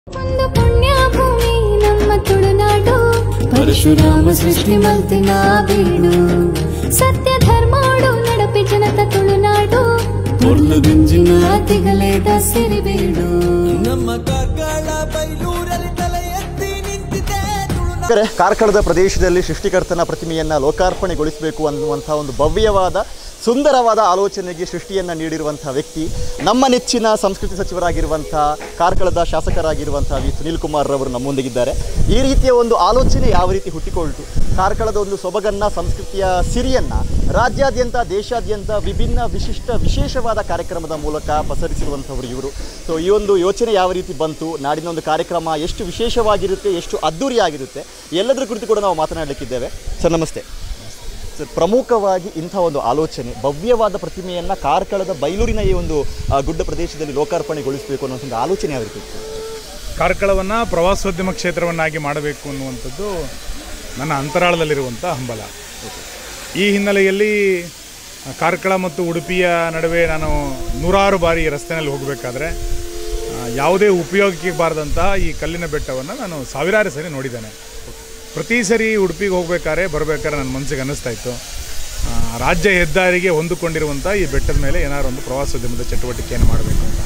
ಒಂದು ಪುಣ್ಯ ಭೂಮಿ ನಮ್ಮ ತುಳುನಾಡು ಪರಶುರಾಮ ಸೃಷ್ಟಿ ಮಲ್ತಿನ ಬೀಡು ಸತ್ಯ ಧರ್ಮೋಡು ನಡಪಿ ಜನತ ತುಳುನಾಡು ಮುರ್ಲು ಗಂಜಿನ ತಿಗಲೇದ ಸಿರಿಬೀಡು ನಮ್ಮ ಕಾರ್ಕಳ ಬೈಲೂರಲ್ಲಿ ತಲೆ ಎತ್ತಿ ನಿಂತಿದೆ ತುಳುನಾಡು ಅಂದರೆ ಕಾರ್ಕಳದ ಪ್ರದೇಶದಲ್ಲಿ ಸೃಷ್ಟಿಕರ್ತನ ಪ್ರತಿಮೆಯನ್ನು ಲೋಕಾರ್ಪಣೆಗೊಳಿಸಬೇಕು ಅನ್ನುವಂಥ ಒಂದು ಭವ್ಯವಾದ ಸುಂದರವಾದ ಆಲೋಚನೆಗೆ ಸೃಷ್ಟಿಯನ್ನು ನೀಡಿರುವಂಥ ವ್ಯಕ್ತಿ ನಮ್ಮ ನೆಚ್ಚಿನ ಸಂಸ್ಕೃತಿ ಸಚಿವರಾಗಿರುವಂಥ ಕಾರ್ಕಳದ ಶಾಸಕರಾಗಿರುವಂಥ ವಿ ಸುನೀಲ್ ಕುಮಾರ್ ರವರು ನಮ್ಮೊಂದಿಗಿದ್ದಾರೆ ಈ ರೀತಿಯ ಒಂದು ಆಲೋಚನೆ ಯಾವ ರೀತಿ ಹುಟ್ಟಿಕೊಳ್ತು ಕಾರ್ಕಳದ ಒಂದು ಸೊಬಗನ್ನ ಸಂಸ್ಕೃತಿಯ ಸಿರಿಯನ್ನು ರಾಜ್ಯಾದ್ಯಂತ ದೇಶಾದ್ಯಂತ ವಿಭಿನ್ನ ವಿಶಿಷ್ಟ ವಿಶೇಷವಾದ ಕಾರ್ಯಕ್ರಮದ ಮೂಲಕ ಪಸರಿಸಿರುವಂಥವ್ರು ಇವರು ಸೊ ಈ ಒಂದು ಯೋಚನೆ ಯಾವ ರೀತಿ ಬಂತು ನಾಡಿನ ಒಂದು ಕಾರ್ಯಕ್ರಮ ಎಷ್ಟು ವಿಶೇಷವಾಗಿರುತ್ತೆ ಎಷ್ಟು ಅದ್ದೂರಿಯಾಗಿರುತ್ತೆ ಎಲ್ಲದರ ಕುರಿತು ಕೂಡ ನಾವು ಮಾತನಾಡಲಿಕ್ಕಿದ್ದೇವೆ ಸರ್ ನಮಸ್ತೆ ಸರ್ ಪ್ರಮುಖವಾಗಿ ಇಂಥ ಒಂದು ಆಲೋಚನೆ ಭವ್ಯವಾದ ಪ್ರತಿಮೆಯನ್ನು ಕಾರ್ಕಳದ ಬೈಲೂರಿನ ಈ ಒಂದು ಆ, ಗುಡ್ಡ ಪ್ರದೇಶದಲ್ಲಿ ಲೋಕಾರ್ಪಣೆಗೊಳಿಸಬೇಕು ಅನ್ನೋ ಒಂದು ಆಲೋಚನೆ ಯಾವ ರೀತಿ ಇತ್ತು? ಕಾರ್ಕಳವನ್ನು ಪ್ರವಾಸೋದ್ಯಮ ಕ್ಷೇತ್ರವನ್ನಾಗಿ ಮಾಡಬೇಕು ಅನ್ನುವಂಥದ್ದು ನನ್ನ ಅಂತರಾಳದಲ್ಲಿರುವಂಥ ಹಂಬಲ ಈ ಹಿನ್ನೆಲೆಯಲ್ಲಿ ಆ, ಕಾರ್ಕಳ ಮತ್ತು ಉಡುಪಿಯ ನಡುವೆ ನಾನು ನೂರಾರು ಬಾರಿ ರಸ್ತೆಯಲ್ಲಿ ಹೋಗಬೇಕಾದ್ರೆ ಆ, ಯಾವುದೇ ಉಪಯೋಗಕ್ಕೆ ಬಾರದಂತಹ ಈ ಕಲ್ಲಿನ ಬೆಟ್ಟವನ್ನು ನಾನು ಸಾವಿರಾರು ಸರಿ ನೋಡಿದ್ದೇನೆ ಪ್ರತಿ ಸರಿ ಉಡುಪಿಗೆ ಹೋಗ್ಬೇಕಾದ್ರೆ ಬರಬೇಕಾದ್ರೆ ನನ್ನ ಮನಸ್ಸಿಗೆ ಅನ್ನಿಸ್ತಾ ಇತ್ತು ಆ, ರಾಜ್ಯ ಹೆದ್ದಾರಿಗೆ ಹೊಂದಿಕೊಂಡಿರುವಂಥ ಈ ಬೆಟ್ಟದ ಮೇಲೆ ಏನಾದ್ರು ಒಂದು ಪ್ರವಾಸೋದ್ಯಮದ ಚಟುವಟಿಕೆಯನ್ನು ಮಾಡಬೇಕು ಅಂತ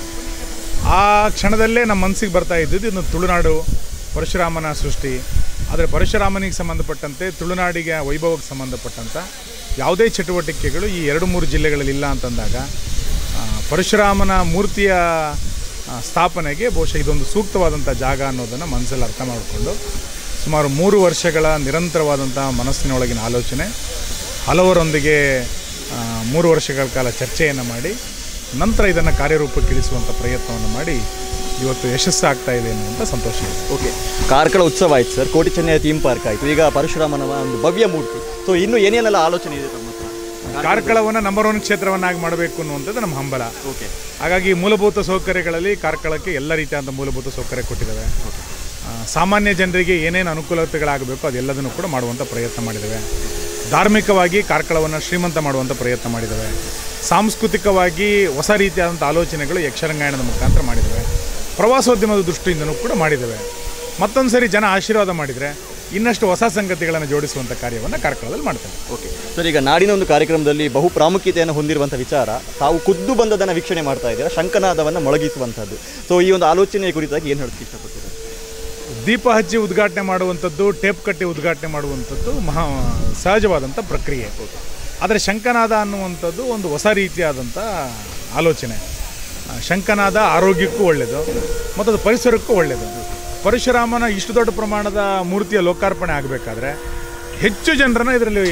ಆ ಕ್ಷಣದಲ್ಲೇ ನಮ್ಮ ಮನಸ್ಸಿಗೆ ಬರ್ತಾ ಇದ್ದಿದ್ದು ಇದು ತುಳುನಾಡು ಪರಶುರಾಮನ ಸೃಷ್ಟಿ ಆದರೆ ಪರಶುರಾಮನಿಗೆ ಸಂಬಂಧಪಟ್ಟಂತೆ ತುಳುನಾಡಿಗೆ ವೈಭವಕ್ಕೆ ಸಂಬಂಧಪಟ್ಟಂಥ ಯಾವುದೇ ಚಟುವಟಿಕೆಗಳು ಈ ಎರಡು ಮೂರು ಜಿಲ್ಲೆಗಳಲ್ಲಿ ಇಲ್ಲ ಅಂತಂದಾಗ ಆ, ಪರಶುರಾಮನ ಮೂರ್ತಿಯ ಆ, ಸ್ಥಾಪನೆಗೆ ಬಹುಶಃ ಇದೊಂದು ಸೂಕ್ತವಾದಂಥ ಜಾಗ ಅನ್ನೋದನ್ನು ಮನಸ್ಸಲ್ಲಿ ಅರ್ಥ ಮಾಡಿಕೊಂಡು ಸುಮಾರು ಮೂರು ವರ್ಷಗಳ ನಿರಂತರವಾದಂಥ ಮನಸ್ಸಿನೊಳಗಿನ ಆಲೋಚನೆ ಹಲವರೊಂದಿಗೆ ಆ, ಮೂರು ವರ್ಷಗಳ ಕಾಲ ಚರ್ಚೆಯನ್ನು ಮಾಡಿ ನಂತರ ಇದನ್ನು ಕಾರ್ಯರೂಪಕ್ಕೆ ಇಳಿಸುವಂಥ ಪ್ರಯತ್ನವನ್ನು ಮಾಡಿ ಇವತ್ತು ಯಶಸ್ಸಾಗ್ತಾ ಇದೆ ಅನ್ನುವಂಥ ಸಂತೋಷ ಇದೆ ಓಕೆ ಕಾರ್ಕಳ ಉತ್ಸವ ಆಯ್ತು ಸರ್ ಕೋಟಿ ಚೆನ್ನೈ ಥೀಮ್ ಪಾರ್ಕ್ ಆಯಿತು ಈಗ ಪರಶುರಾಮನ ಒಂದು ಭವ್ಯ ಮೂರ್ತಿ ಸೊ ಇನ್ನು ಏನೇನೆಲ್ಲ ಆಲೋಚನೆ ಇದೆ ತಮ್ಮ ಹತ್ರ ಕಾರ್ಕಳವನ್ನು ನಂಬರ್ ಒನ್ ಕ್ಷೇತ್ರವನ್ನಾಗಿ ಮಾಡಬೇಕು ಅನ್ನುವಂಥದ್ದು ನಮ್ಮ ಹಂಬಲ ಓಕೆ ಹಾಗಾಗಿ ಮೂಲಭೂತ ಸೌಕರ್ಯಗಳಲ್ಲಿ ಕಾರ್ಕಳಕ್ಕೆ ಎಲ್ಲ ರೀತಿಯಾದ ಮೂಲಭೂತ ಸೌಕರ್ಯ ಕೊಟ್ಟಿದ್ದಾವೆ ಆ, ಸಾಮಾನ್ಯ ಜನರಿಗೆ ಏನೇನು ಅನುಕೂಲತೆಗಳಾಗಬೇಕು ಅದೆಲ್ಲದನ್ನು ಕೂಡ ಮಾಡುವಂಥ ಪ್ರಯತ್ನ ಮಾಡಿದ್ದೇವೆ ಧಾರ್ಮಿಕವಾಗಿ ಕಾರ್ಕಳವನ್ನು ಶ್ರೀಮಂತ ಮಾಡುವಂಥ ಪ್ರಯತ್ನ ಮಾಡಿದ್ದೇವೆ ಸಾಂಸ್ಕೃತಿಕವಾಗಿ ಹೊಸ ರೀತಿಯಾದಂಥ ಆಲೋಚನೆಗಳು ಯಕ್ಷರಂಗಾಯಣದ ಮುಖಾಂತರ ಮಾಡಿದ್ದೇವೆ ಪ್ರವಾಸೋದ್ಯಮದ ದೃಷ್ಟಿಯಿಂದನೂ ಕೂಡ ಮಾಡಿದ್ದೇವೆ ಮತ್ತೊಂದು ಸರಿ ಜನ ಆಶೀರ್ವಾದ ಮಾಡಿದರೆ ಇನ್ನಷ್ಟು ಹೊಸ ಸಂಗತಿಗಳನ್ನು ಜೋಡಿಸುವಂಥ ಕಾರ್ಯವನ್ನು ಕಾರ್ಕಳದಲ್ಲಿ ಮಾಡ್ತೇವೆ ಓಕೆ ಸರ್ ಈಗ ನಾಡಿನ ಒಂದು ಕಾರ್ಯಕ್ರಮದಲ್ಲಿ ಬಹು ಪ್ರಾಮುಖ್ಯತೆಯನ್ನು ಹೊಂದಿರುವಂಥ ವಿಚಾರ ತಾವು ಖುದ್ದು ಬಂದದನ್ನು ವೀಕ್ಷಣೆ ಮಾಡ್ತಾ ಇದ್ದೀರಾ ಶಂಕನಾದವನ್ನು ಮೊಳಗಿಸುವಂಥದ್ದು ಸೊ ಈ ಒಂದು ಆಲೋಚನೆಯ ಕುರಿತಾಗಿ ಏನು ಹೇಳೋಕ್ಕೆ ಇಷ್ಟಪಡ್ತೀರಾ ದೀಪ ಹಚ್ಚಿ ಉದ್ಘಾಟನೆ ಮಾಡುವಂಥದ್ದು ಟೇಪ್ ಕಟ್ಟಿ ಉದ್ಘಾಟನೆ ಮಾಡುವಂಥದ್ದು ಮಹಾ ಸಹಜವಾದಂಥ ಪ್ರಕ್ರಿಯೆ ಆದರೆ ಶಂಕನಾದ ಅನ್ನುವಂಥದ್ದು ಒಂದು ಹೊಸ ರೀತಿಯಾದಂಥ ಆಲೋಚನೆ ಆ, ಶಂಕನಾದ ಆರೋಗ್ಯಕ್ಕೂ ಒಳ್ಳೆಯದು ಮತ್ತು ಅದು ಪರಿಸರಕ್ಕೂ ಒಳ್ಳೆಯದು ಪರಶುರಾಮನ ಇಷ್ಟು ದೊಡ್ಡ ಪ್ರಮಾಣದ ಮೂರ್ತಿಯ ಲೋಕಾರ್ಪಣೆ ಆಗಬೇಕಾದ್ರೆ ಹೆಚ್ಚು ಜನರನ್ನು ಇದರಲ್ಲಿ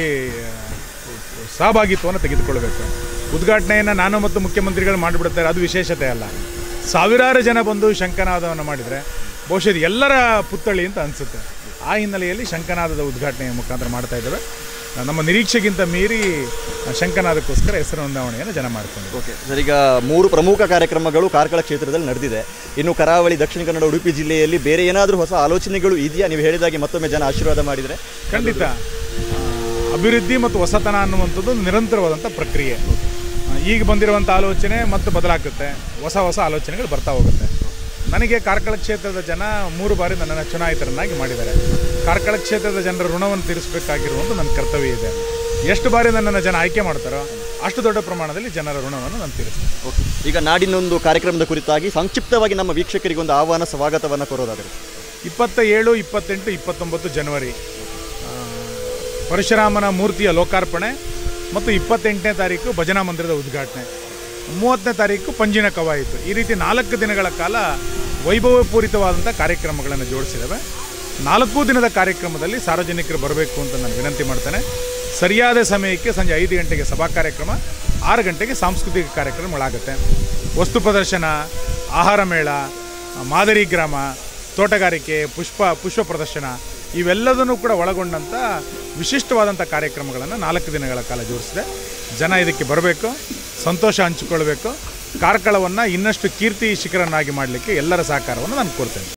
ಸಹಭಾಗಿತ್ವವನ್ನು ತೆಗೆದುಕೊಳ್ಬೇಕು ಉದ್ಘಾಟನೆಯನ್ನು ನಾನು ಮತ್ತು ಮುಖ್ಯಮಂತ್ರಿಗಳು ಮಾಡಿಬಿಡ್ತಾರೆ ಅದು ವಿಶೇಷತೆ ಅಲ್ಲ ಸಾವಿರಾರು ಜನ ಬಂದು ಶಂಕನಾದವನ್ನು ಮಾಡಿದರೆ ಬಹುಶಃ ಇದು ಎಲ್ಲರ ಪುತ್ಥಳಿ ಅಂತ ಅನಿಸುತ್ತೆ ಆ ಹಿನ್ನೆಲೆಯಲ್ಲಿ ಶಂಕನಾದದ ಉದ್ಘಾಟನೆಯ ಮುಖಾಂತರ ಮಾಡ್ತಾ ಇದ್ದೇವೆ ನಮ್ಮ ನಿರೀಕ್ಷೆಗಿಂತ ಮೀರಿ ಶಂಕನಾದಕ್ಕೋಸ್ಕರ ಹೆಸರು ನೋಂದಾವಣೆಯನ್ನು ಜನ ಮಾಡಿಕೊಂಡಿದ್ದಾರೆ ಓಕೆ ಸರ್ ಈಗ ಮೂರು ಪ್ರಮುಖ ಕಾರ್ಯಕ್ರಮಗಳು ಕಾರ್ಕಳ ಕ್ಷೇತ್ರದಲ್ಲಿ ನಡೆದಿದೆ ಇನ್ನು ಕರಾವಳಿ ದಕ್ಷಿಣ ಕನ್ನಡ ಉಡುಪಿ ಜಿಲ್ಲೆಯಲ್ಲಿ ಬೇರೆ ಏನಾದರೂ ಹೊಸ ಆಲೋಚನೆಗಳು ಇದೆಯಾ ನೀವು ಹೇಳಿದಾಗೆ ಮತ್ತೊಮ್ಮೆ ಜನ ಆಶೀರ್ವಾದ ಮಾಡಿದರೆ ಖಂಡಿತ ಆ, ಅಭಿವೃದ್ಧಿ ಮತ್ತು ಹೊಸತನ ಅನ್ನುವಂಥದ್ದು ಒಂದು ನಿರಂತರವಾದಂಥ ಪ್ರಕ್ರಿಯೆ ಆ, ಈಗ ಬಂದಿರುವಂಥ ಆಲೋಚನೆ ಮತ್ತೆ ಬದಲಾಗುತ್ತೆ ಹೊಸ ಹೊಸ ಆಲೋಚನೆಗಳು ಬರ್ತಾ ಹೋಗುತ್ತೆ ನನಗೆ ಕಾರ್ಕಳ ಕ್ಷೇತ್ರದ ಜನ ಮೂರು ಬಾರಿ ನನ್ನನ್ನು ಚುನಾಯಿತರನ್ನಾಗಿ ಮಾಡಿದ್ದಾರೆ ಕಾರ್ಕಳ ಕ್ಷೇತ್ರದ ಜನರ ಋಣವನ್ನು ತೀರಿಸಬೇಕಾಗಿರುವಂಥ ನನ್ನ ಕರ್ತವ್ಯ ಇದೆ ಎಷ್ಟು ಬಾರಿ ನನ್ನನ್ನು ಜನ ಆಯ್ಕೆ ಮಾಡ್ತಾರೋ ಅಷ್ಟು ದೊಡ್ಡ ಪ್ರಮಾಣದಲ್ಲಿ ಜನರ ಋಣವನ್ನು ನಾನು ತೀರಿಸ್ತೇನೆ ಓಕೆ ಈಗ ನಾಡಿನೊಂದು ಕಾರ್ಯಕ್ರಮದ ಕುರಿತಾಗಿ ಸಂಕ್ಷಿಪ್ತವಾಗಿ ನಮ್ಮ ವೀಕ್ಷಕರಿಗೆ ಒಂದು ಆಹ್ವಾನ ಸ್ವಾಗತವನ್ನು ಕೋರೋದಾದರೆ ಇಪ್ಪತ್ತ ಏಳು ಇಪ್ಪತ್ತೆಂಟು ಇಪ್ಪತ್ತೊಂಬತ್ತು ಜನವರಿ ಆ, ಪರಶುರಾಮನ ಮೂರ್ತಿಯ ಲೋಕಾರ್ಪಣೆ ಮತ್ತು ಇಪ್ಪತ್ತೆಂಟನೇ ತಾರೀಕು ಭಜನಾ ಮಂದಿರದ ಉದ್ಘಾಟನೆ ಮೂವತ್ತನೇ ತಾರೀಕು ಪಂಜಿನ ಕವಾಯಿತು ಈ ರೀತಿ ನಾಲ್ಕು ದಿನಗಳ ಕಾಲ ವೈಭವಪೂರಿತವಾದಂಥ ಕಾರ್ಯಕ್ರಮಗಳನ್ನು ಜೋಡಿಸಿದ್ದಾವೆ ನಾಲ್ಕು ದಿನದ ಕಾರ್ಯಕ್ರಮದಲ್ಲಿ ಸಾರ್ವಜನಿಕರು ಬರಬೇಕು ಅಂತ ನಾನು ವಿನಂತಿ ಮಾಡ್ತೇನೆ ಸರಿಯಾದ ಸಮಯಕ್ಕೆ ಸಂಜೆ ಐದು ಗಂಟೆಗೆ ಸಭಾ ಕಾರ್ಯಕ್ರಮ ಆರು ಗಂಟೆಗೆ ಸಾಂಸ್ಕೃತಿಕ ಕಾರ್ಯಕ್ರಮಗಳಾಗುತ್ತೆ ವಸ್ತು ಪ್ರದರ್ಶನ ಆಹಾರ ಮೇಳ ಮಾದರಿ ಗ್ರಾಮ ತೋಟಗಾರಿಕೆ ಪುಷ್ಪ ಪುಷ್ಪ ಪ್ರದರ್ಶನ ಇವೆಲ್ಲದನ್ನು ಕೂಡ ಒಳಗೊಂಡಂಥ ವಿಶಿಷ್ಟವಾದಂಥ ಕಾರ್ಯಕ್ರಮಗಳನ್ನು ನಾಲ್ಕು ದಿನಗಳ ಕಾಲ ಜೋಡಿಸಿದೆ ಜನ ಇದಕ್ಕೆ ಬರಬೇಕು ಸಂತೋಷ ಹಂಚಿಕೊಳ್ಬೇಕು ಕಾರ್ಕಳವನ್ನು ಇನ್ನಷ್ಟು ಕೀರ್ತಿ ಶಿಖರನ್ನಾಗಿ ಮಾಡಲಿಕ್ಕೆ ಎಲ್ಲರ ಸಹಕಾರವನ್ನು ನಾನು ಕೋರ್ತೇನೆ